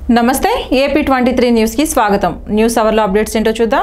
నమస్తే AP twenty three న్యూస్కి స్వాగతం న్యూస్ అవర్లో అప్డేట్స్ ఏంటో చూద్దాం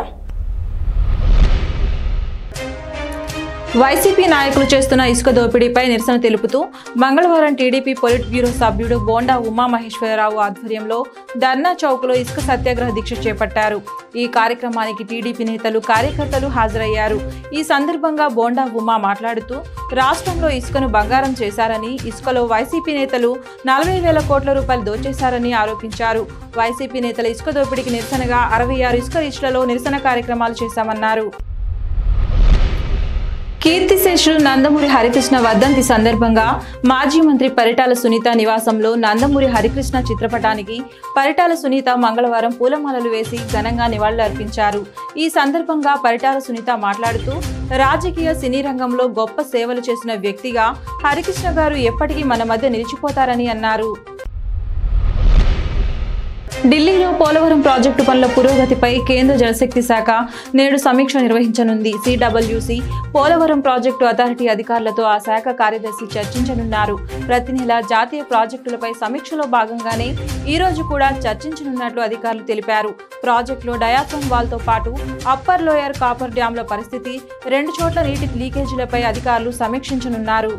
వైసీపీ నాయకులు చేస్తున్న ఇసుక దోపిడీపై నిరసన తెలుపుతూ మంగళవారం టీడీపీ పొలిట్ బ్యూరో సభ్యుడు బోండా ఉమామహేశ్వరరావు ఆధ్వర్యంలో ధర్నా చౌక్లో ఇసుక సత్యాగ్రహ దీక్ష చేపట్టారు ఈ కార్యక్రమానికి టీడీపీ నేతలు కార్యకర్తలు హాజరయ్యారు ఈ సందర్భంగా బోండా ఉమా మాట్లాడుతూ రాష్ట్రంలో ఇసుకను బంగారం చేశారని ఇసుకలో వైసీపీ నేతలు నలభై వేల కోట్ల రూపాయలు దోచేశారని ఆరోపించారు వైసీపీ నేతల ఇసుక దోపిడీకి నిరసనగా అరవై ఆరు ఇసుక రిచ్లలో నిరసన కార్యక్రమాలు చేశామన్నారు కీర్తిశేషులు నందమూరి హరికృష్ణ వర్ధంతి సందర్భంగా మాజీ మంత్రి పరిటాల సునీత నివాసంలో నందమూరి హరికృష్ణ చిత్రపటానికి పరిటాల సునీత మంగళవారం పూలమాలలు వేసి ఘనంగా నివాళులర్పించారు ఈ సందర్భంగా పరిటాల సునీత మాట్లాడుతూ రాజకీయ సినీ రంగంలో గొప్ప సేవలు చేసిన వ్యక్తిగా హరికృష్ణ గారు ఎప్పటికీ మన మధ్య నిలిచిపోతారని అన్నారు ఢిల్లీలో పోలవరం ప్రాజెక్టు పనుల పురోగతిపై కేంద్ర జలశక్తి శాఖ నేడు సమీక్ష నిర్వహించనుంది సిడబ్ల్యూసి పోలవరం ప్రాజెక్టు అథారిటీ అధికారులతో ఆ శాఖ కార్యదర్శి చర్చించనున్నారు ప్రతి నెల జాతీయ ప్రాజెక్టులపై సమీక్షలో భాగంగానే ఈ రోజు కూడా చర్చించనున్నట్లు అధికారులు తెలిపారు ప్రాజెక్టులో డయాఫ్రమ్ వాల్తో పాటు అప్పర్ లోయర్ కాపర్ డ్యాంల పరిస్థితి రెండు చోట్ల నీటి లీకేజీలపై అధికారులు సమీక్షించనున్నారు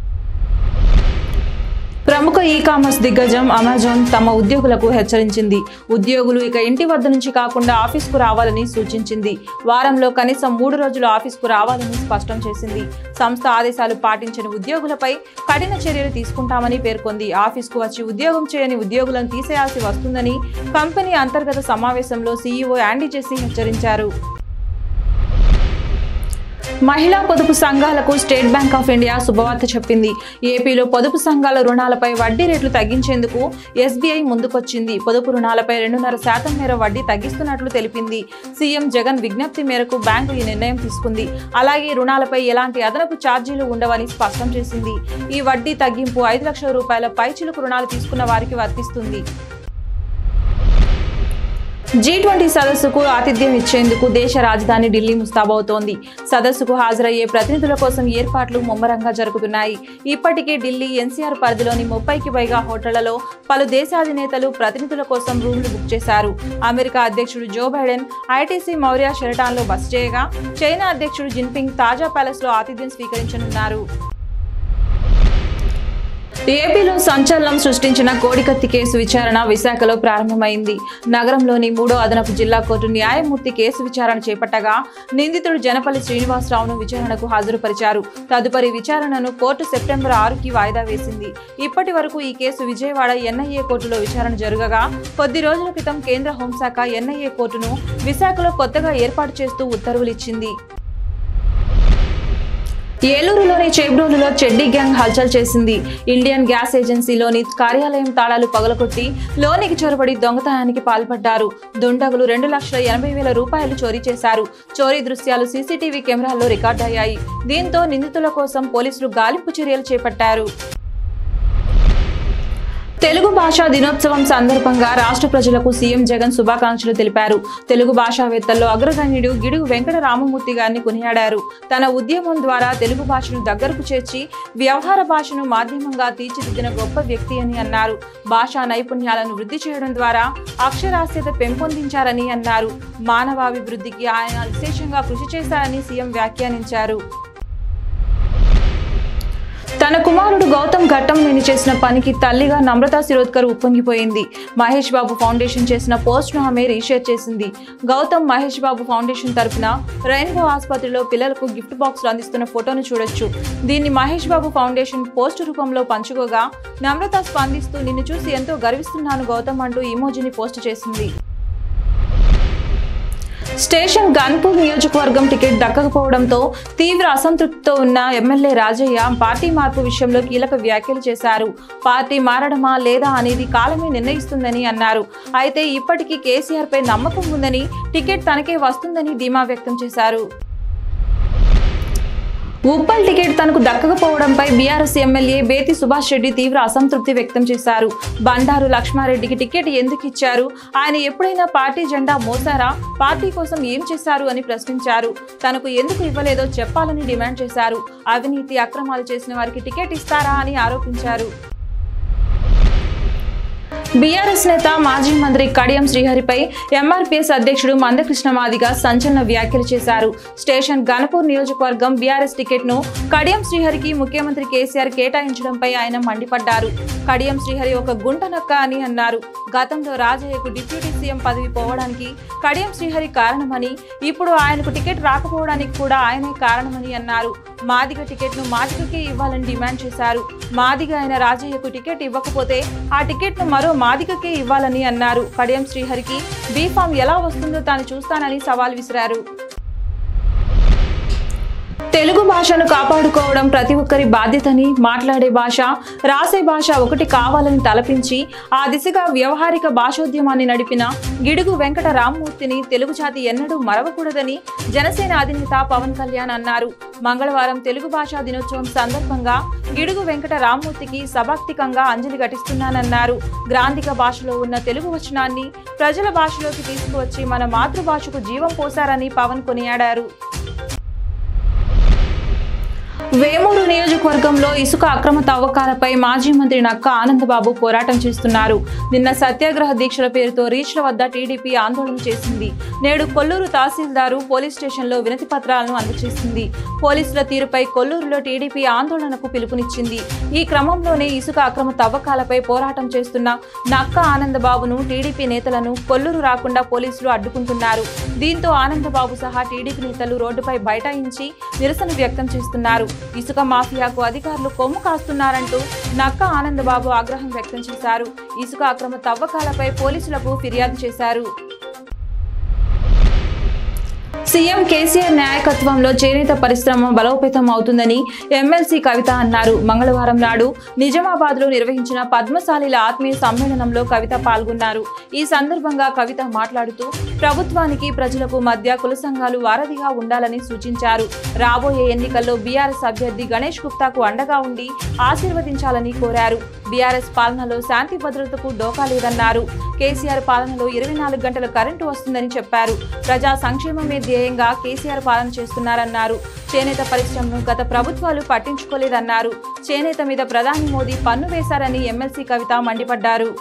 ప్రముఖ ఈ కామర్స్ దిగ్గజం అమెజాన్ తమ ఉద్యోగులకు హెచ్చరించింది ఉద్యోగులు ఇక ఇంటి వద్ద నుంచి కాకుండా ఆఫీస్కు రావాలని సూచించింది వారంలో కనీసం మూడు రోజులు ఆఫీస్కు రావాలని స్పష్టం చేసింది సంస్థ ఆదేశాలు పాటించని ఉద్యోగులపై కఠిన చర్యలు తీసుకుంటామని పేర్కొంది ఆఫీస్కు వచ్చి ఉద్యోగం చేయని ఉద్యోగులను తీసేయాల్సి వస్తుందని కంపెనీ అంతర్గత సమావేశంలో సీఈఓ యాండీ జెస్సీ హెచ్చరించారు మహిళా పొదుపు సంఘాలకు స్టేట్ బ్యాంక్ ఆఫ్ ఇండియా శుభవార్త చెప్పింది ఏపీలో పొదుపు సంఘాల రుణాలపై వడ్డీ రేట్లు తగ్గించేందుకు ఎస్బీఐ ముందుకొచ్చింది పొదుపు రుణాలపై రెండున్నర శాతం మేర వడ్డీ తగ్గిస్తున్నట్లు తెలిపింది సీఎం జగన్ విజ్ఞప్తి మేరకు బ్యాంకు ఈ నిర్ణయం తీసుకుంది అలాగే రుణాలపై ఎలాంటి అదనపు ఛార్జీలు ఉండవని స్పష్టం చేసింది ఈ వడ్డీ తగ్గింపు ఐదు లక్షల రూపాయల పైచిలుకు రుణాలు తీసుకున్న వారికి వర్తిస్తుంది జీ ట్వంటీ సదస్సుకు ఆతిథ్యం ఇచ్చేందుకు దేశ రాజధాని ఢిల్లీ ముస్తాబవుతోంది సదస్సుకు హాజరయ్యే ప్రతినిధుల కోసం ఏర్పాట్లు ముమ్మరంగా జరుగుతున్నాయి ఇప్పటికే ఢిల్లీ ఎన్సీఆర్ పరిధిలోని ముప్పైకి పైగా హోటళ్లలో పలు దేశాధినేతలు ప్రతినిధుల కోసం రూమ్లు బుక్ చేశారు అమెరికా అధ్యక్షుడు జో బైడెన్ ఐటీసీ మౌర్య షెరటాన్లో బస చేయగా చైనా అధ్యక్షుడు జిన్పింగ్ తాజా ప్యాలెస్లో ఆతిథ్యం స్వీకరించనున్నారు ఏపీలో సంచలనం సృష్టించిన కోడికత్తి కేసు విచారణ విశాఖలో ప్రారంభమైంది నగరంలోని మూడో అదనపు జిల్లా కోర్టు న్యాయమూర్తి కేసు విచారణ చేపట్టగా నిందితుడు జనపల్లి శ్రీనివాసరావును విచారణకు హాజరుపరిచారు తదుపరి విచారణను కోర్టు సెప్టెంబర్ ఆరుకి వాయిదా వేసింది ఇప్పటి వరకు ఈ కేసు విజయవాడ ఎన్ఐఏ కోర్టులో విచారణ జరగగా కొద్ది రోజుల క్రితం కేంద్ర హోంశాఖ ఎన్ఐఏ కోర్టును విశాఖలో కొత్తగా ఏర్పాటు చేస్తూ ఉత్తర్వులిచ్చింది ఏలూరులోని చేబ్రోలులో చెడ్డీ గ్యాంగ్ హల్చల్ చేసింది ఇండియన్ గ్యాస్ ఏజెన్సీలోని కార్యాలయం తాళాలు పగలగొట్టి లోనికి చొరబడి దొంగతనానికి పాల్పడ్డారు దుండగులు రెండు లక్షల ఎనభై వేల రూపాయలు చోరీ చేశారు చోరీ దృశ్యాలు సీసీటీవీ కెమెరాల్లో రికార్డయ్యాయి దీంతో నిందితుల కోసం పోలీసులు గాలింపు చర్యలు చేపట్టారు తెలుగు భాషా దినోత్సవం సందర్భంగా రాష్ట్ర ప్రజలకు సీఎం జగన్ శుభాకాంక్షలు తెలిపారు తెలుగు భాషావేత్తల్లో అగ్రగణ్యుడు గిడుగు వెంకట రామమూర్తి గారిని కొనియాడారు తన ఉద్యమం ద్వారా తెలుగు భాషను దగ్గరకు చేర్చి వ్యవహార భాషను మాధ్యమంగా తీర్చిదిద్దిన గొప్ప వ్యక్తి అని అన్నారు భాషా నైపుణ్యాలను వృద్ధి చేయడం ద్వారా అక్షరాస్యత పెంపొందించారని అన్నారు మానవాభివృద్ధికి ఆయన విశేషంగా కృషి చేశారని సీఎం వ్యాఖ్యానించారు తన కుమారుడు గౌతమ్ ఘట్టంనేని చేసిన పనికి తల్లిగా నమ్రత శిరోద్కర్ ఉప్పొంగిపోయింది మహేష్ బాబు ఫౌండేషన్ చేసిన పోస్ట్ను ఆమె రీషేర్ చేసింది గౌతమ్ మహేష్ బాబు ఫౌండేషన్ తరపున రెయిన్బో ఆసుపత్రిలో పిల్లలకు గిఫ్ట్ బాక్స్లు అందిస్తున్న ఫోటోను చూడొచ్చు దీన్ని మహేష్ బాబు ఫౌండేషన్ పోస్ట్ రూపంలో పంచుకోగా నమ్రత స్పందిస్తూ నిన్ను చూసి ఎంతో గర్విస్తున్నాను గౌతమ్ అంటూ ఇమోజిని పోస్ట్ చేసింది స్టేషన్ గన్పూర్ నియోజకవర్గం టికెట్ దక్కకపోవడంతో తీవ్ర అసంతృప్తితో ఉన్న ఎమ్మెల్యే రాజయ్య పార్టీ మార్పు విషయంలో కీలక వ్యాఖ్యలు చేశారు పార్టీ మారడమా లేదా అనేది కాలమే నిర్ణయిస్తుందని అన్నారు అయితే ఇప్పటికీ కేసీఆర్ పై నమ్మకం ఉందని టికెట్ తనకే వస్తుందని ధీమా వ్యక్తం చేశారు ఉప్పల్ టికెట్ తనకు దక్కకపోవడంపై బీఆర్ఎస్ ఎమ్మెల్యే బేతి సుభాష్ రెడ్డి తీవ్ర అసంతృప్తి వ్యక్తం చేశారు బండారు లక్ష్మారెడ్డికి టికెట్ ఎందుకు ఇచ్చారు ఆయన ఎప్పుడైనా పార్టీ జెండా మోసారా పార్టీ కోసం ఏం చేశారు అని ప్రశ్నించారు తనకు ఎందుకు ఇవ్వలేదో చెప్పాలని డిమాండ్ చేశారు అవినీతి అక్రమాలు చేసిన వారికి టికెట్ ఇస్తారా అని ఆరోపించారు బీఆర్ఎస్ నేత మాజీ మంత్రి కడియం శ్రీహరిపై ఎంఆర్పీఎస్ అధ్యక్షుడు మందకృష్ణ మాదిగ సంచలన వ్యాఖ్యలు చేశారు స్టేషన్ గణపూర్ నియోజకవర్గం బీఆర్ఎస్ టికెట్ ను కడియం శ్రీహరికి ముఖ్యమంత్రి కేసీఆర్ కేటాయించడంపై ఆయన మండిపడ్డారు కడియం శ్రీహరి ఒక గుంట నక్క అని అన్నారు గతంలో రాజయ్యకు డిప్యూటీ సీఎం పదవి పోవడానికి కడియం శ్రీహరి కారణమని ఇప్పుడు ఆయనకు టికెట్ రాకపోవడానికి కూడా ఆయనే కారణమని అన్నారు మాదిగ టికెట్ ను మాదిగకే ఇవ్వాలని డిమాండ్ చేశారు మాదిగ అయిన రాజయ్యకు టికెట్ ఇవ్వకపోతే ఆ టికెట్ ను మరో మాదిగకే ఇవ్వాలని అన్నారు కడియం శ్రీహరికి బీఫామ్ ఎలా వస్తుందో తాను చూస్తానని సవాల్ విసిరారు తెలుగు భాషను కాపాడుకోవడం ప్రతి ఒక్కరి బాధ్యతని మాట్లాడే భాష రాసే భాష ఒకటి కావాలని తలపించి ఆ దిశగా వ్యవహారిక భాషోద్యమాన్ని నడిపిన గిడుగు వెంకట రామ్మూర్తిని తెలుగు జాతి ఎన్నడూ మరవకూడదని జనసేన అధినేత పవన్ కళ్యాణ్ అన్నారు మంగళవారం తెలుగు భాషా దినోత్సవం సందర్భంగా గిడుగు వెంకట రామ్మూర్తికి సభాక్తికంగా అంజలి ఘటిస్తున్నానన్నారు గ్రాంధిక భాషలో ఉన్న తెలుగు వచనాన్ని ప్రజల భాషలోకి తీసుకువచ్చి మన మాతృభాషకు జీవం పోశారని పవన్ కొనియాడారు వేమూరు నియోజకవర్గంలో ఇసుక అక్రమ తవ్వకాలపై మాజీ మంత్రి నక్క ఆనందబాబు పోరాటం చేస్తున్నారు నిన్న సత్యాగ్రహ దీక్షల పేరుతో రీచ్ల వద్ద టీడీపీ ఆందోళన చేసింది నేడు కొల్లూరు తహసీల్దారు పోలీస్ స్టేషన్లో వినతి పత్రాలను అందజేసింది పోలీసుల తీరుపై కొల్లూరులో టీడీపీ ఆందోళనకు పిలుపునిచ్చింది ఈ క్రమంలోనే ఇసుక అక్రమ తవ్వకాలపై పోరాటం చేస్తున్న నక్క ఆనందబాబును టీడీపీ నేతలను కొల్లూరు రాకుండా పోలీసులు అడ్డుకుంటున్నారు దీంతో ఆనందబాబు సహా టీడీపీ నేతలు రోడ్డుపై బైఠాయించి నిరసన వ్యక్తం చేస్తున్నారు ఇసుక మాఫియాకు అధికారులు కొమ్ము కాస్తున్నారంటూ నక్క ఆనందబాబు ఆగ్రహం వ్యక్తం చేశారు ఇసుక అక్రమ తవ్వకాలపై పోలీసులకు ఫిర్యాదు చేశారు సీఎం కేసీఆర్ నాయకత్వంలో చేనేత పరిశ్రమ బలోపేతం అవుతుందని ఎమ్మెల్సీ కవిత అన్నారు మంగళవారం నాడు నిజామాబాద్ లో నిర్వహించిన పద్మశాలిల ఆత్మీయ సమ్మేళనంలో కవిత పాల్గొన్నారు ఈ సందర్భంగా కవిత మాట్లాడుతూ ప్రభుత్వానికి ప్రజలకు మధ్య కుల సంఘాలు వారధిగా ఉండాలని సూచించారు రాబోయే ఎన్నికల్లో బీఆర్ఎస్ అభ్యర్థి గణేష్ గుప్తాకు అండగా ఉండి ఆశీర్వదించాలని కోరారు బీఆర్ఎస్ పాలనలో శాంతి భద్రతకు డోకా లేదన్నారు కేసీఆర్ పాలనలో ఇరవై నాలుగు గంటల కరెంటు వస్తుందని చెప్పారు ప్రజా సంక్షేమమే ధ్యేయంగా కేసీఆర్ పాలన చేస్తున్నారన్నారు చేనేత పరిశ్రమను గత ప్రభుత్వాలు పట్టించుకోలేదన్నారు చేనేత మీద ప్రధాని మోదీ పన్ను వేశారని ఎమ్మెల్సీ కవిత మండిపడ్డారు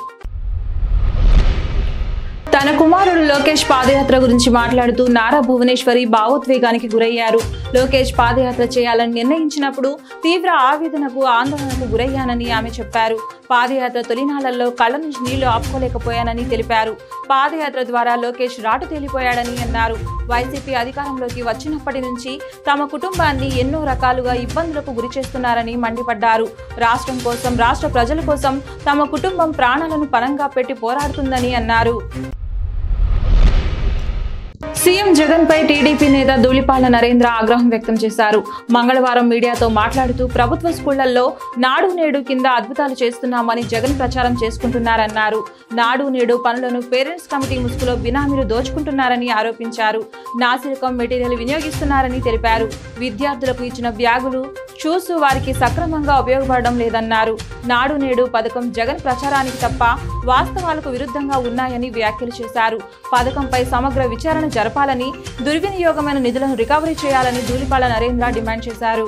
తన కుమారుడు లోకేష్ పాదయాత్ర గురించి మాట్లాడుతూ నారా భువనేశ్వరి భావోద్వేగానికి గురయ్యారు లోకేష్ పాదయాత్ర చేయాలని నిర్ణయించినప్పుడు తీవ్ర ఆవేదనకు ఆందోళనకు గురయ్యానని ఆమె చెప్పారు పాదయాత్ర తొలినాళ్లలో కళ్ళ నుంచి నీళ్లు ఆపుకోలేకపోయానని తెలిపారు పాదయాత్ర ద్వారా లోకేష్ రాటు తేలిపోయాడని అన్నారు వైసీపీ అధికారంలోకి వచ్చినప్పటి నుంచి తమ కుటుంబాన్ని ఎన్నో రకాలుగా ఇబ్బందులకు గురి చేస్తున్నారని మండిపడ్డారు రాష్ట్రం కోసం రాష్ట్ర ప్రజల కోసం తమ కుటుంబం ప్రాణాలను పరంగా పెట్టి పోరాడుతుందని అన్నారు సీఎం జగన్ పై టీడీపీ నేత ధూళిపాల నరేంద్ర ఆగ్రహం వ్యక్తం చేశారు మంగళవారం మీడియాతో మాట్లాడుతూ ప్రభుత్వ స్కూళ్లలో నాడు నేడు కింద అద్భుతాలు చేస్తున్నామని జగన్ ప్రచారం చేసుకుంటున్నారన్నారు నాడు నేడు పనులను పేరెంట్స్ కమిటీ ముసుగులో బినామీలు దోచుకుంటున్నారని ఆరోపించారు నాసిరకం మెటీరియల్ వినియోగిస్తున్నారని తెలిపారు విద్యార్థులకు ఇచ్చిన బ్యాగులు షూస్ వారికి సక్రమంగా ఉపయోగపడడం లేదన్నారు నాడు నేడు పథకం జగన్ ప్రచారానికి తప్ప వాస్తవాలకు విరుద్ధంగా ఉన్నాయని వ్యాఖ్యలు చేశారు పథకంపై సమగ్ర విచారణ జరపాలని దుర్వినియోగమైన నిధులను రికవరీ చేయాలని ధూళిపాల నరేంద్ర డిమాండ్ చేశారు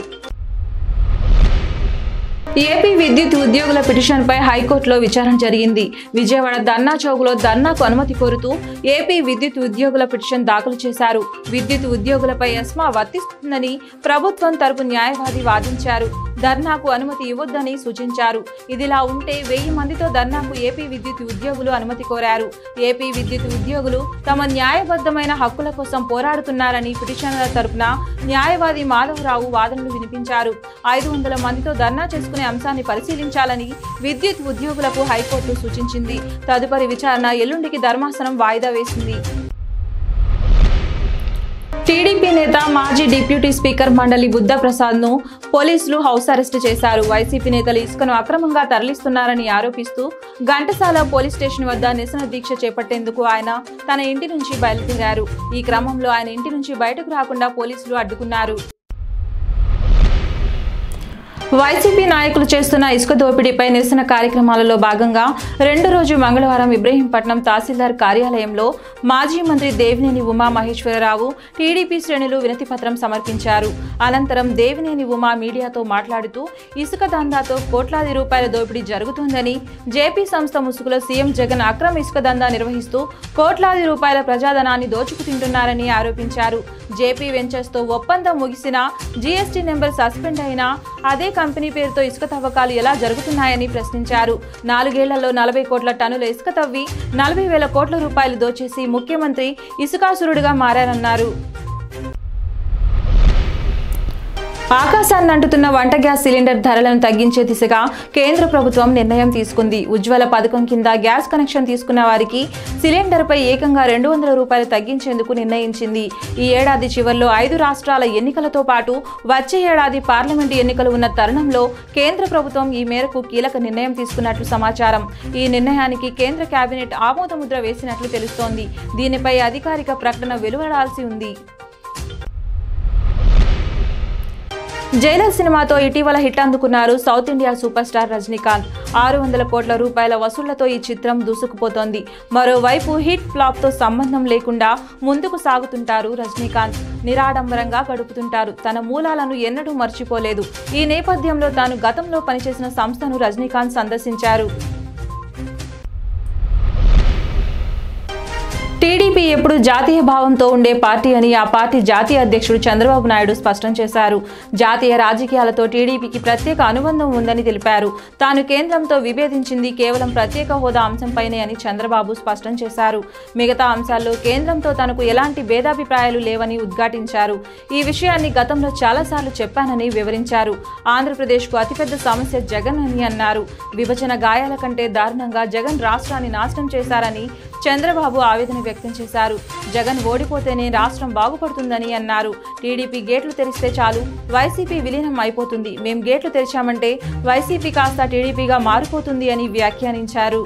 ఏపీ విద్యుత్ ఉద్యోగుల పిటిషన్పై హైకోర్టులో విచారణ జరిగింది విజయవాడ ధర్నా చౌక్లో ధర్నాకు అనుమతి కోరుతూ ఏపీ విద్యుత్ ఉద్యోగుల పిటిషన్ దాఖలు చేశారు విద్యుత్ ఉద్యోగులపై ఎస్మా వర్తిస్తుందని ప్రభుత్వం తరపు న్యాయవాది వాదించారు ధర్నాకు అనుమతి ఇవ్వొద్దని సూచించారు ఇదిలా ఉంటే వెయ్యి మందితో ధర్నాకు ఏపీ విద్యుత్ ఉద్యోగులు అనుమతి కోరారు ఏపీ విద్యుత్ ఉద్యోగులు తమ న్యాయబద్ధమైన హక్కుల కోసం పోరాడుతున్నారని పిటిషనర్ల తరపున న్యాయవాది మాధవరావు వాదనలు వినిపించారు ఐదు వందల మందితో ధర్నా చేసుకునే అంశాన్ని పరిశీలించాలని విద్యుత్ ఉద్యోగులకు హైకోర్టు సూచించింది తదుపరి విచారణ ఎల్లుండికి ధర్మాసనం వాయిదా వేసింది టీడీపీ నేత మాజీ డిప్యూటీ స్పీకర్ మండలి బుద్ధ ప్రసాద్ ను పోలీసులు హౌస్ అరెస్ట్ చేశారు వైసీపీ నేతలు ఇసుకను అక్రమంగా తరలిస్తున్నారని ఆరోపిస్తూ ఘంటసాల పోలీస్ స్టేషన్ వద్ద నిరసన దీక్ష చేపట్టేందుకు ఆయన తన ఇంటి నుంచి బయలుదేరారు ఈ క్రమంలో ఆయన ఇంటి నుంచి బయటకు రాకుండా పోలీసులు అడ్డుకున్నారు వైసీపీ నాయకులు చేస్తున్న ఇసుక దోపిడీపై నిరసన కార్యక్రమాలలో భాగంగా రెండో రోజు మంగళవారం ఇబ్రహీంపట్నం తహసీల్దార్ కార్యాలయంలో మాజీ మంత్రి దేవినేని ఉమా మహేశ్వరరావు టీడీపీ శ్రేణులు వినతి పత్రం సమర్పించారు అనంతరం దేవినేని ఉమా మీడియాతో మాట్లాడుతూ ఇసుక దందాతో కోట్లాది రూపాయల దోపిడీ జరుగుతోందని జేపీ సంస్థ ముసుగులో సీఎం జగన్ అక్రమ ఇసుక దందా నిర్వహిస్తూ కోట్లాది రూపాయల ప్రజాధనాన్ని దోచుకు తింటున్నారని ఆరోపించారు జేపీ వెంచర్స్ తో ఒప్పందం ముగిసినా జీఎస్టీ నెంబర్ సస్పెండ్ అయినా అదే కంపెనీ పేరుతో ఇసుక తవ్వకాలు ఎలా జరుగుతున్నాయని ప్రశ్నించారు నాలుగేళ్లలో నలభై కోట్ల టన్నుల ఇసుక తవ్వి నలభై వేల కోట్ల రూపాయలు దోచేసి ముఖ్యమంత్రి ఇసుకాసురుడిగా మారారన్నారు ఆకాశాన్ని అంటుతున్న వంట గ్యాస్ సిలిండర్ ధరలను తగ్గించే దిశగా కేంద్ర ప్రభుత్వం నిర్ణయం తీసుకుంది ఉజ్వల పథకం కింద గ్యాస్ కనెక్షన్ తీసుకున్న వారికి సిలిండర్పై ఏకంగా రెండు వందల రూపాయలు తగ్గించేందుకు నిర్ణయించింది ఈ ఏడాది చివరిలో ఐదు రాష్ట్రాల ఎన్నికలతో పాటు వచ్చే ఏడాది పార్లమెంటు ఎన్నికలు ఉన్న తరుణంలో కేంద్ర ప్రభుత్వం ఈ మేరకు కీలక నిర్ణయం తీసుకున్నట్లు సమాచారం ఈ నిర్ణయానికి కేంద్ర కేబినెట్ ఆమోదముద్ర వేసినట్లు తెలుస్తోంది దీనిపై అధికారిక ప్రకటన వెలువడాల్సి ఉంది జైలర్ సినిమాతో ఇటీవల హిట్ అందుకున్నారు south India super star Rajinikanth ఆరు వందల కోట్ల రూపాయల వసూళ్లతో ఈ చిత్రం దూసుకుపోతోంది మరోవైపు హిట్ ఫ్లాప్ తో సంబంధం లేకుండా ముందుకు సాగుతుంటారు రజనీకాంత్ నిరాడంబరంగా గడుపుతుంటారు తన మూలాలను ఎన్నడూ మర్చిపోలేదు ఈ నేపథ్యంలో తాను గతంలో పనిచేసిన సంస్థను రజనీకాంత్ సందర్శించారు టీడీపీ ఎప్పుడు జాతీయ భావంతో ఉండే పార్టీ అని ఆ పార్టీ జాతీయ అధ్యక్షుడు చంద్రబాబు నాయుడు స్పష్టం చేశారు జాతీయ రాజకీయాలతో టీడీపీకి ప్రత్యేక అనుబంధం ఉందని తెలిపారు తాను కేంద్రంతో విభేదించింది కేవలం ప్రత్యేక హోదా అంశంపైనే అని చంద్రబాబు స్పష్టం చేశారు మిగతా అంశాల్లో కేంద్రంతో తనకు ఎలాంటి భేదాభిప్రాయాలు లేవని ఉద్ఘాటించారు ఈ విషయాన్ని గతంలో చాలాసార్లు చెప్పానని వివరించారు ఆంధ్రప్రదేశ్కు అతిపెద్ద సమస్య జగన్ అని అన్నారు విభజన గాయాల కంటే దారుణంగా జగన్ రాష్ట్రాన్ని నాశనం చేశారని చంద్రబాబు ఆవేదన వ్యక్తం చేశారు జగన్ ఓడిపోతేనే రాష్ట్రం బాగుపడుతుందని అన్నారు టీడీపీ గేట్లు తెరిస్తే చాలు వైసీపీ విలీనం అయిపోతుంది మేం గేట్లు తెరిచామంటే వైసీపీ కాస్త టీడీపీగా మారిపోతుంది అని వ్యాఖ్యానించారు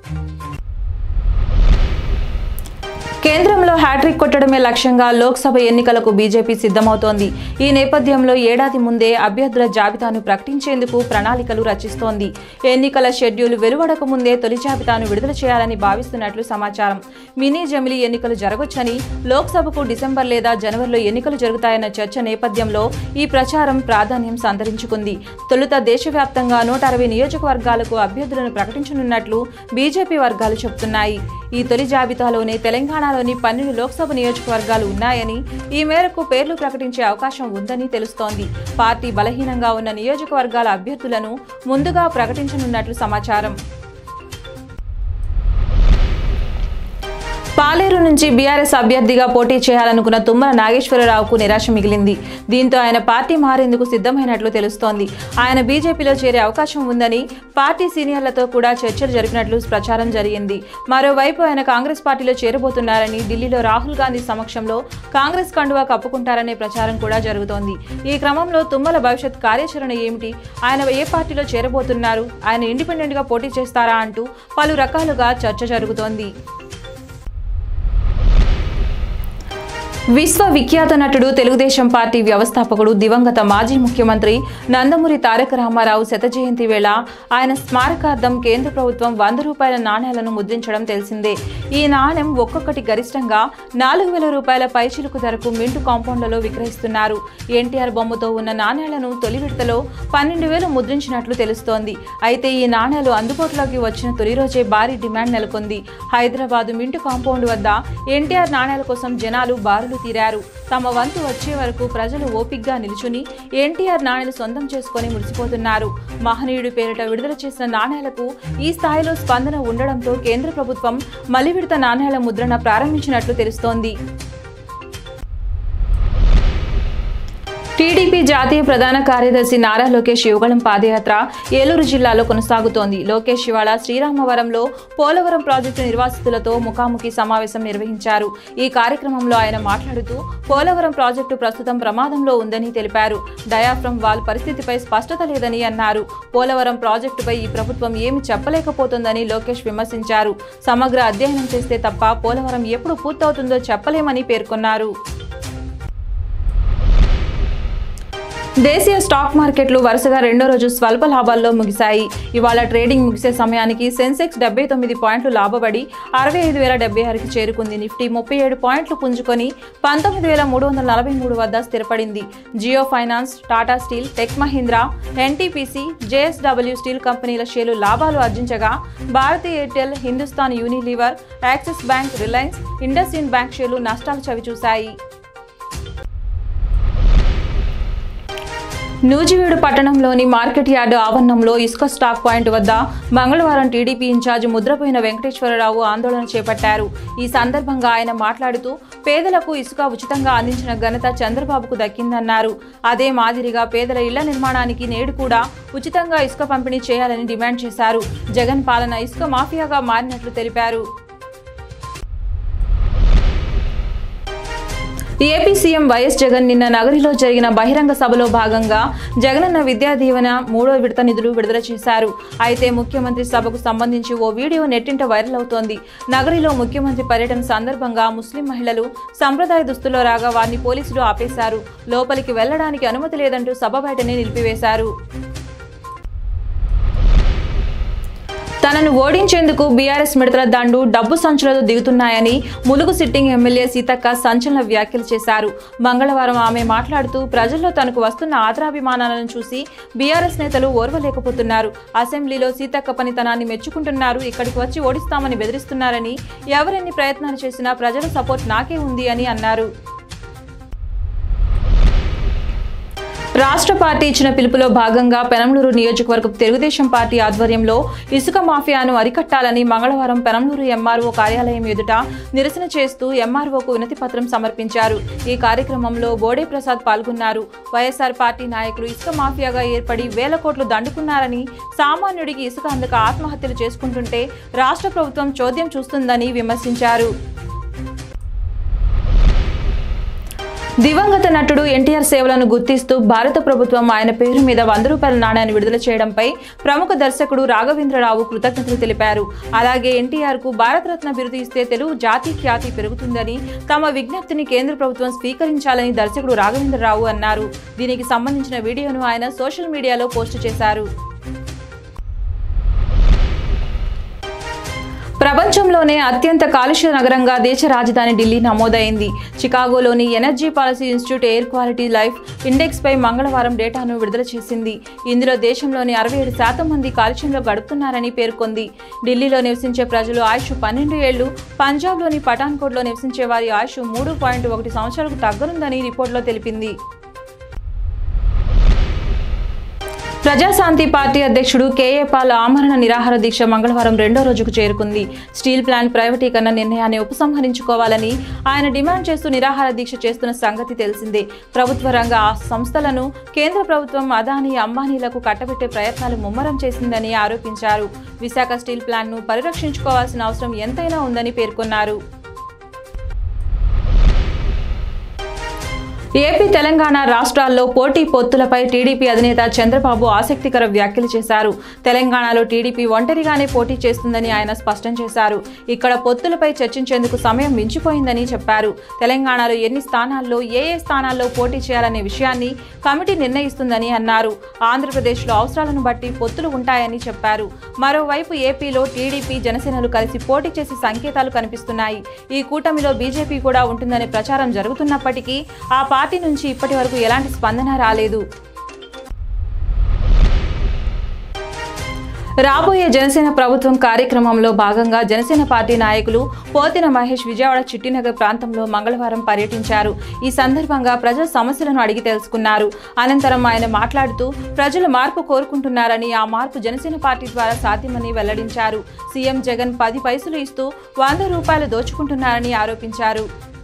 కేంద్రంలో హ్యాట్రిక్ కొట్టడమే లక్ష్యంగా లోక్సభ ఎన్నికలకు బీజేపీ సిద్ధమవుతోంది ఈ నేపథ్యంలో ఏడాది ముందే అభ్యర్థుల జాబితాను ప్రకటించేందుకు ప్రణాళికలు రచిస్తోంది ఎన్నికల షెడ్యూల్ వెలువడక ముందే తొలి జాబితాను విడుదల చేయాలని భావిస్తున్నట్లు సమాచారం మినీ జమిలీ ఎన్నికలు జరగొచ్చని లోక్సభకు డిసెంబర్ లేదా జనవరిలో ఎన్నికలు జరుగుతాయన్న చర్చ నేపథ్యంలో ఈ ప్రచారం ప్రాధాన్యం సంతరించుకుంది తొలుత దేశవ్యాప్తంగా నూట అరవై నియోజకవర్గాలకు అభ్యర్థులను ప్రకటించనున్నట్లు బీజేపీ వర్గాలు చెబుతున్నాయి ఈ తొలి జాబితాలోనే తెలంగాణలోని పన్నెండు లోక్సభ నియోజకవర్గాలు ఉన్నాయని ఈ మేరకు పేర్లు ప్రకటించే అవకాశం ఉందని తెలుస్తోంది పార్టీ బలహీనంగా ఉన్న నియోజకవర్గాల అభ్యర్థులను ముందుగా ప్రకటించనున్నట్లు సమాచారం పాలేరు నుంచి బీఆర్ఎస్ అభ్యర్థిగా పోటీ చేయాలనుకున్న తుమ్మల నాగేశ్వరరావుకు నిరాశ మిగిలింది దీంతో ఆయన పార్టీ మారేందుకు సిద్ధమైనట్లు తెలుస్తోంది ఆయన బీజేపీలో చేరే అవకాశం ఉందని పార్టీ సీనియర్లతో కూడా చర్చలు జరిపినట్లు ప్రచారం జరిగింది మరోవైపు ఆయన కాంగ్రెస్ పార్టీలో చేరబోతున్నారని ఢిల్లీలో రాహుల్ గాంధీ సమక్షంలో కాంగ్రెస్ కండువా కప్పుకుంటారనే ప్రచారం కూడా జరుగుతోంది ఈ క్రమంలో తుమ్మల భవిష్యత్ కార్యాచరణ ఏమిటి ఆయన ఏ పార్టీలో చేరబోతున్నారు ఆయన ఇండిపెండెంట్గా పోటీ చేస్తారా అంటూ పలు రకాలుగా చర్చ జరుగుతోంది విశ్వవిఖ్యాత నటుడు తెలుగుదేశం పార్టీ వ్యవస్థాపకుడు దివంగత మాజీ ముఖ్యమంత్రి నందమూరి తారక రామారావు శత జయంతి వేళ ఆయన స్మారకార్థం కేంద్ర ప్రభుత్వం వంద రూపాయల నాణేలను ముద్రించడం తెలిసిందే ఈ నాణెం ఒక్కొక్కటి గరిష్టంగా నాలుగు వేల రూపాయల పైచిలుకు ధరకు మింటు కాంపౌండ్లలో విక్రయిస్తున్నారు ఎన్టీఆర్ బొమ్మతో ఉన్న నాణేలను తొలి విడతలో పన్నెండు వేలు ముద్రించినట్లు తెలుస్తోంది అయితే ఈ నాణేలు అందుబాటులోకి వచ్చిన తొలి రోజే భారీ డిమాండ్ నెలకొంది హైదరాబాద్ మింటు కాంపౌండ్ వద్ద ఎన్టీఆర్ నాణేల కోసం జనాలు బారులు తీరారు తమ వంతు వచ్చే వరకు ప్రజలు ఓపిగ్గా నిలుచుని ఎన్టీఆర్ నాణేలు సొంతం చేసుకొని మురిసిపోతున్నారు మహనీయుడి పేరిట విడుదల చేసిన నాణేలకు ఈ స్థాయిలో స్పందన ఉండడంతో కేంద్ర ప్రభుత్వం మలి విడత నాణేల ముద్రణ ప్రారంభించినట్లు తెలుస్తోంది టీడీపీ జాతీయ ప్రధాన కార్యదర్శి నారా లోకేష్ యువగళం పాదయాత్ర ఏలూరు జిల్లాలో కొనసాగుతోంది లోకేష్ ఇవాళ శ్రీరామవరంలో పోలవరం ప్రాజెక్టు నిర్వాసితులతో ముఖాముఖి సమావేశం నిర్వహించారు ఈ కార్యక్రమంలో ఆయన మాట్లాడుతూ పోలవరం ప్రాజెక్టు ప్రస్తుతం ప్రమాదంలో ఉందని తెలిపారు డయాఫ్రమ్ వాల్ పరిస్థితిపై స్పష్టత లేదని అన్నారు పోలవరం ప్రాజెక్టుపై ఈ ప్రభుత్వం ఏమి చెప్పలేకపోతుందని లోకేష్ విమర్శించారు సమగ్ర అధ్యయనం చేస్తే తప్ప పోలవరం ఎప్పుడు పూర్తవుతుందో చెప్పలేమని పేర్కొన్నారు దేశీయ స్టాక్ మార్కెట్లు వరుసగా రెండో రోజు స్వల్ప లాభాల్లో ముగిశాయి ఇవాళ ట్రేడింగ్ ముగిసే సమయానికి సెన్సెక్స్ డెబ్బై తొమ్మిది పాయింట్లు లాభపడి అరవై ఐదు వేల డెబ్బై ఆరుకి చేరుకుంది నిఫ్టీ ముప్పై ఏడు పాయింట్లు పుంజుకొని పంతొమ్మిది వేల మూడు వందల నలభై మూడు వద్ద స్థిరపడింది Jio finance Tata steel tech Mahindra NTPC JSW steel కంపెనీల షేర్లు లాభాలు ఆర్జించగా Bharti Airtel Hindustan Unilever Axis bank Reliance IndusInd bank షేర్లు నష్టాలు చవిచూశాయి నూజివీడు పట్టణంలోని మార్కెట్ యార్డు ఆవరణంలో ఇసుక స్టాక్ పాయింట్ వద్ద మంగళవారం టీడీపీ ఇన్ఛార్జ్ ముద్రపోయిన వెంకటేశ్వరరావు ఆందోళన చేపట్టారు ఈ సందర్భంగా ఆయన మాట్లాడుతూ పేదలకు ఇసుక ఉచితంగా అందించిన ఘనత చంద్రబాబుకు దక్కిందన్నారు అదే మాదిరిగా పేదల ఇళ్ల నిర్మాణానికి నేడు కూడా ఉచితంగా ఇసుక పంపిణీ చేయాలని డిమాండ్ చేశారు జగన్ పాలన ఇసుక మాఫియాగా మారినట్లు తెలిపారు ఏపీ సీఎం వైఎస్ జగన్ నిన్న నగరిలో జరిగిన బహిరంగ సభలో భాగంగా జగనన్న విద్యా దీవెన మూడో విడత నిధులు విడుదల చేశారు అయితే ముఖ్యమంత్రి సభకు సంబంధించి ఓ వీడియో నెట్టింట వైరల్ అవుతోంది నగరిలో ముఖ్యమంత్రి పర్యటన సందర్భంగా ముస్లిం మహిళలు సంప్రదాయ దుస్తుల్లో రాగా వారిని పోలీసులు ఆపేశారు లోపలికి వెళ్లడానికి అనుమతి లేదంటూ సభ బయటనే నిలిపివేశారు తనను ఓడించేందుకు బీఆర్ఎస్ మిడతల దండు డబ్బు సంచులతో దిగుతున్నాయని ములుగు సిట్టింగ్ ఎమ్మెల్యే సీతక్క సంచలన వ్యాఖ్యలు చేశారు మంగళవారం ఆమె మాట్లాడుతూ ప్రజల్లో తనకు వస్తున్న ఆదరాభిమానాలను చూసి బీఆర్ఎస్ నేతలు ఓర్వలేకపోతున్నారు అసెంబ్లీలో సీతక్క పనితనాన్ని మెచ్చుకుంటున్నారు ఇక్కడికి వచ్చి ఓడిస్తామని బెదిరిస్తున్నారని ఎవరెన్ని ప్రయత్నాలు చేసినా ప్రజల సపోర్ట్ నాకే ఉంది అని అన్నారు రాష్ట్ర పార్టీ ఇచ్చిన పిలుపులో భాగంగా పెనంలూరు నియోజకవర్గం తెలుగుదేశం పార్టీ ఆధ్వర్యంలో ఇసుక మాఫియాను అరికట్టాలని మంగళవారం పెనంలూరు ఎంఆర్ఓ కార్యాలయం ఎదుట నిరసన చేస్తూ ఎంఆర్ఓకు వినతి పత్రం సమర్పించారు ఈ కార్యక్రమంలో బోడే ప్రసాద్ పాల్గొన్నారు వైఎస్ఆర్ పార్టీ నాయకులు ఇసుక మాఫియాగా ఏర్పడి వేల కోట్లు దండుకున్నారని సామాన్యుడికి ఇసుక అందక ఆత్మహత్యలు చేసుకుంటుంటే రాష్ట్ర ప్రభుత్వం చోద్యం చూస్తుందని విమర్శించారు దివంగత నటుడు ఎన్టీఆర్ సేవలను గుర్తిస్తూ భారత ప్రభుత్వం ఆయన పేరు మీద వంద రూపాయల నాణ్యాన్ని విడుదల చేయడంపై ప్రముఖ దర్శకుడు రాఘవేంద్రరావు కృతజ్ఞతలు తెలిపారు అలాగే ఎన్టీఆర్ కు భారతరత్న బిరుదు ఇస్తే తెలుగు జాతి ఖ్యాతి పెరుగుతుందని తమ విజ్ఞప్తిని కేంద్ర ప్రభుత్వం స్వీకరించాలని దర్శకుడు రాఘవేంద్రరావు అన్నారు దీనికి సంబంధించిన వీడియోను ఆయన సోషల్ మీడియాలో పోస్టు చేశారు ప్రపంచంలోనే అత్యంత కాలుష్య నగరంగా దేశ రాజధాని ఢిల్లీ నమోదైంది చికాగోలోని energy policy institute air quality life index పై మంగళవారం డేటాను విడుదల చేసింది ఇందులో దేశంలోని అరవై ఏడు శాతం మంది కాలుష్యంలో గడుపుతున్నారని పేర్కొంది ఢిల్లీలో నివసించే ప్రజలు ఆయుష్ పన్నెండు ఏళ్లు పంజాబ్లోని పఠాన్కోట్లో నివసించే వారి ఆయుష్ మూడు పాయింట్ ఒకటి సంవత్సరాలకు తగ్గనుందని రిపోర్టులో తెలిపింది ప్రజాశాంతి పార్టీ అధ్యక్షుడు కేఏ పాల్ ఆమరణ నిరాహార దీక్ష మంగళవారం రెండో రోజుకు చేరుకుంది స్టీల్ ప్లాంట్ ప్రైవేటీకరణ నిర్ణయాన్ని ఉపసంహరించుకోవాలని ఆయన డిమాండ్ చేస్తూ నిరాహార దీక్ష చేస్తున్న సంగతి తెలిసిందే ప్రభుత్వ రంగ ఆ సంస్థలను కేంద్ర ప్రభుత్వం అదానీ అంబానీలకు కట్టబెట్టే ప్రయత్నాలు ముమ్మరం చేసిందని ఆరోపించారు విశాఖ స్టీల్ ప్లాంట్ను పరిరక్షించుకోవాల్సిన అవసరం ఎంతైనా ఉందని పేర్కొన్నారు ఏపీ తెలంగాణ రాష్ట్రాల్లో పోటీ పొత్తులపై టీడీపీ అధినేత చంద్రబాబు ఆసక్తికర వ్యాఖ్యలు చేశారు తెలంగాణలో టీడీపీ ఒంటరిగానే పోటీ చేస్తుందని ఆయన స్పష్టం చేశారు ఇక్కడ పొత్తులపై చర్చించేందుకు సమయం మించిపోయిందని చెప్పారు తెలంగాణలో ఎన్ని స్థానాల్లో ఏ ఏ స్థానాల్లో పోటీ చేయాలనే విషయాన్ని కమిటీ నిర్ణయిస్తుందని అన్నారు ఆంధ్రప్రదేశ్లో అవసరాలను బట్టి పొత్తులు ఉంటాయని చెప్పారు మరోవైపు ఏపీలో టీడీపీ జనసేనలు కలిసి పోటీ చేసే సంకేతాలు కనిపిస్తున్నాయి ఈ కూటమిలో బీజేపీ కూడా ఉంటుందనే ప్రచారం జరుగుతున్నప్పటికీ ఆ పార్టీ నుంచి ఇప్పటి వరకు ఎలాంటి స్పందన రాలేదు రాబోయే జనసేన ప్రభుత్వం కార్యక్రమంలో భాగంగా జనసేన పార్టీ నాయకులు పోతిన మహేష్ విజయవాడ చిట్టినగర్ ప్రాంతంలో మంగళవారం పర్యటించారు ఈ సందర్భంగా ప్రజల సమస్యలను అడిగి తెలుసుకున్నారు అనంతరం ఆయన మాట్లాడుతూ ప్రజలు మార్పు కోరుకుంటున్నారని ఆ మార్పు జనసేన పార్టీ ద్వారా సాధ్యమని వెల్లడించారు సీఎం జగన్ పది పైసలు ఇస్తూ వంద రూపాయలు దోచుకుంటున్నారని ఆరోపించారు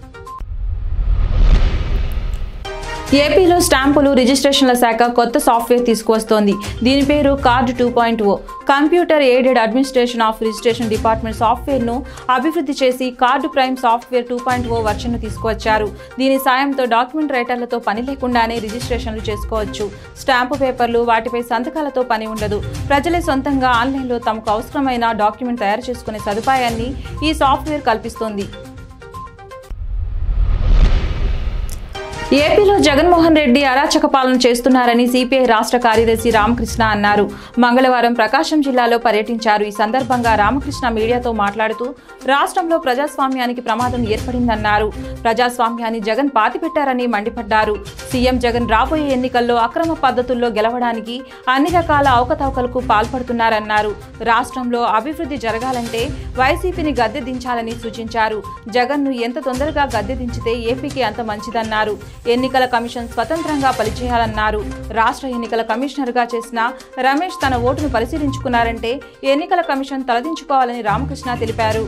ఏపీలో స్టాంపులు రిజిస్ట్రేషన్ల శాఖ కొత్త సాఫ్ట్వేర్ తీసుకువస్తోంది దీని పేరు CARD two point O computer aided administration of registration department సాఫ్ట్వేర్ను అభివృద్ధి చేసి CARD prime software two point O వర్షన్ను తీసుకువచ్చారు దీని సాయంతో డాక్యుమెంట్ రైటర్లతో పని లేకుండానే రిజిస్ట్రేషన్లు చేసుకోవచ్చు స్టాంపు పేపర్లు వాటిపై సంతకాలతో పని ఉండదు ప్రజలే సొంతంగా ఆన్లైన్లో తమకు అవసరమైన డాక్యుమెంట్ తయారు చేసుకునే సదుపాయాన్ని ఈ సాఫ్ట్వేర్ కల్పిస్తోంది ఏపీలో జగన్మోహన్ రెడ్డి అరాచక పాలన చేస్తున్నారని సిపిఐ రాష్ట్ర కార్యదర్శి రామకృష్ణ అన్నారు మంగళవారం ప్రకాశం జిల్లాలో పర్యటించారు ఈ సందర్భంగా రామకృష్ణ మీడియాతో మాట్లాడుతూ రాష్ట్రంలో ప్రజాస్వామ్యానికి ప్రమాదం ఏర్పడిందన్నారు ప్రజాస్వామ్యాన్ని జగన్ పాతిపెట్టారని మండిపడ్డారు సీఎం జగన్ రాబోయే ఎన్నికల్లో అక్రమ పద్ధతుల్లో గెలవడానికి అన్ని రకాల అవకతవకలకు పాల్పడుతున్నారన్నారు రాష్ట్రంలో అభివృద్ధి జరగాలంటే వైసీపీని గద్దె దించాలని సూచించారు జగన్ను ఎంత తొందరగా గద్దె దించితే ఏపీకి అంత మంచిదన్నారు ఎన్నికల కమిషన్ స్వతంత్రంగా పనిచేయాలన్నారు రాష్ట్ర ఎన్నికల కమిషనర్గా చేసిన రమేష్ తన ఓటును పరిశీలించుకున్నారంటే ఎన్నికల కమిషన్ తలదించుకోవాలని రామకృష్ణ తెలిపారు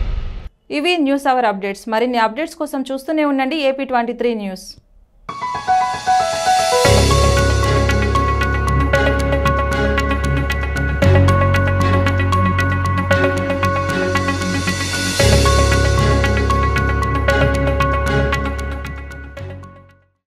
ఇవి న్యూస్ అవర్ అప్డేట్స్ మరిన్ని అప్డేట్స్ కోసం చూస్తూనే ఉండండి ఏపీ ట్వంటీ త్రీ న్యూస్